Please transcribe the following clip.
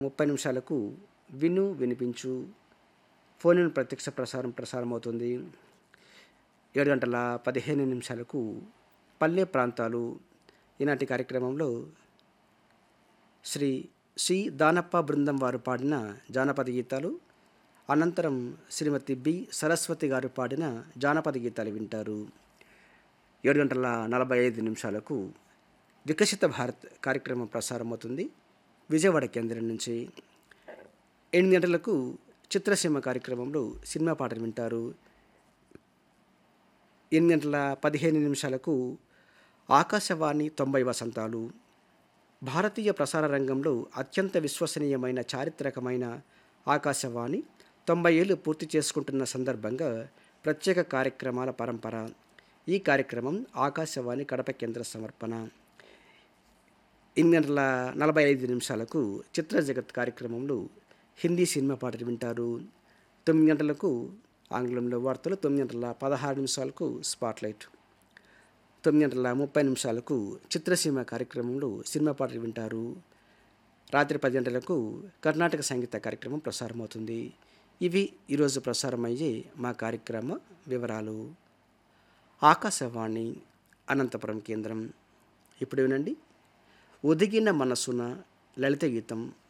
ముప్పై నిమిషాలకు విను వినిపించు ఫోన్ ఇన్ ప్రత్యక్ష ప్రసారం ప్రసారం అవుతుంది ఏడు గంటల పదిహేను నిమిషాలకు పల్లె ప్రాంతాలు ఈనాటి కార్యక్రమంలో శ్రీ సి దానప్ప బృందం వారు పాడిన జానపద గీతాలు అనంతరం శ్రీమతి బి సరస్వతి గారు పాడిన జానపద గీతాలు వింటారు ఏడు గంటల నలభై ఐదు నిమిషాలకు వికసిత భారత్ కార్యక్రమం ప్రసారం అవుతుంది విజయవాడ కేంద్రం నుంచి ఎనిమిది గంటలకు చిత్రసీమ కార్యక్రమంలో సినిమా పాటలు వింటారు ఎనిమిది గంటల పదిహేను నిమిషాలకు ఆకాశవాణి తొంభై వసంతాలు భారతీయ ప్రసార రంగంలో అత్యంత విశ్వసనీయమైన చారిత్రకమైన ఆకాశవాణి తొంభై ఏళ్ళు పూర్తి చేసుకుంటున్న సందర్భంగా ప్రత్యేక కార్యక్రమాల పరంపర ఈ కార్యక్రమం ఆకాశవాణి కడప కేంద్ర సమర్పణ ఎనిమిది గంటల నలభై ఐదు నిమిషాలకు చిత్ర జగత్ కార్యక్రమంలో హిందీ సినిమా పాటలు వింటారు తొమ్మిది గంటలకు ఆంగ్లంలో వార్తలు తొమ్మిది గంటల పదహారు నిమిషాలకు స్పాట్లైట్ తొమ్మిది గంటల ముప్పై నిమిషాలకు చిత్రసీమ కార్యక్రమంలో సినిమా పాటలు వింటారు రాత్రి పది గంటలకు కర్ణాటక సంగీత కార్యక్రమం ప్రసారమవుతుంది ఇవి ఈరోజు ప్రసారమయ్యే మా కార్యక్రమ వివరాలు ఆకాశవాణి అనంతపురం కేంద్రం ఇప్పుడు వినండి ఒదిగిన మనసున లలిత గీతం